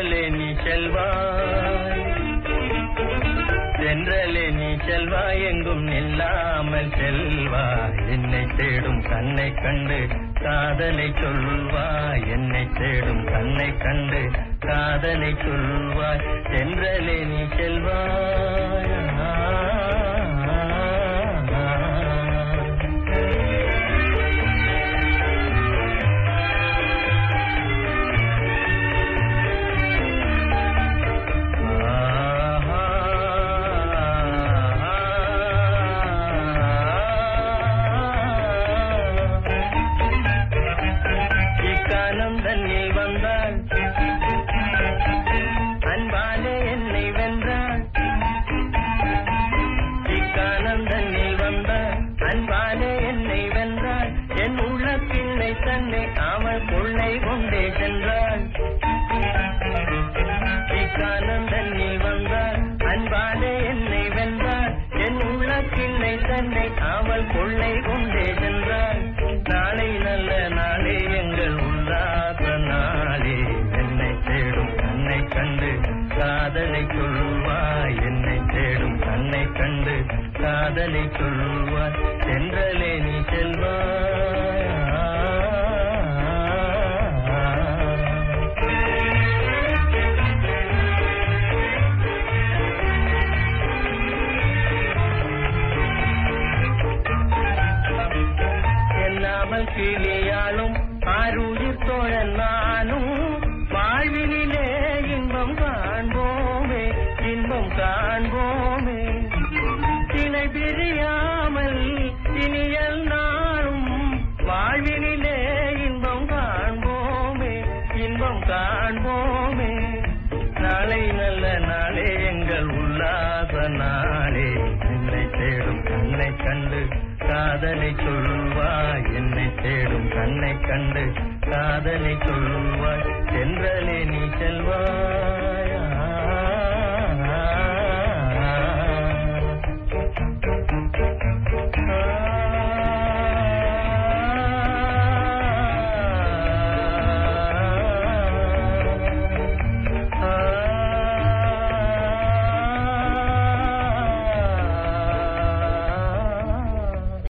தென்றலே நீ செல்வாய் தென்றலே நீ செல்வாய் எங்கும் நில்லாமல் செல்வாய் என்னை தேடும் கண்ணை கண்டு காதலை சொல்வாய் என்னை தேடும் கண்ணை கண்டு காதலை சொல்வாய் தென்றலே நீ செல்வாய் இக்காலம் தன்னில் வந்தாள் அன்பாலே என்னை வென்றாள் இக்காலம் தன்னில் வந்தாள் அன்பாலே என்னை வென்றாள் என் உள்ள பிள்ளை தன்னை அவள் கொள்ளை கொண்டே சென்றாள் இக்காலம் தன்னில் வந்தாள் அன்பாலே என்னை வென்றாள் என் உள்ள பிள்ளை தன்னை அவள் கொள்ளை கொண்டே சென்றாள் நாளை நல்ல நாளே எங்கள் உல்லாச நாளே என்னை தேடும் கண்ணை கண்டு காதலை சொல்வாய் என்னை தேடும் கண்ணை கண்டு காதலை சொல்வாய் சென்றலே நீ செல்வாய் என்னாமல் கிளியாலும் ஆருயிர் தோழன் நானும் வாழ்வினிலே இன்பம் காண்போமே இன்பம் காண்போமே திணை பிரியாமல் இனியல் நாளும் வாழ்வினிலே இன்பம் காண்போமே இன்பம் காண்போமே நாளை நல்ல நாளே எங்கள் உல்லாச நாளே என்னை தேடும் கண்ணை கண்டு காதலை சொல்வாய் என்னை தேடும் கண்ணை கண்டு காதலை சொல்வாய் சென்றலே நீ செல்வாய்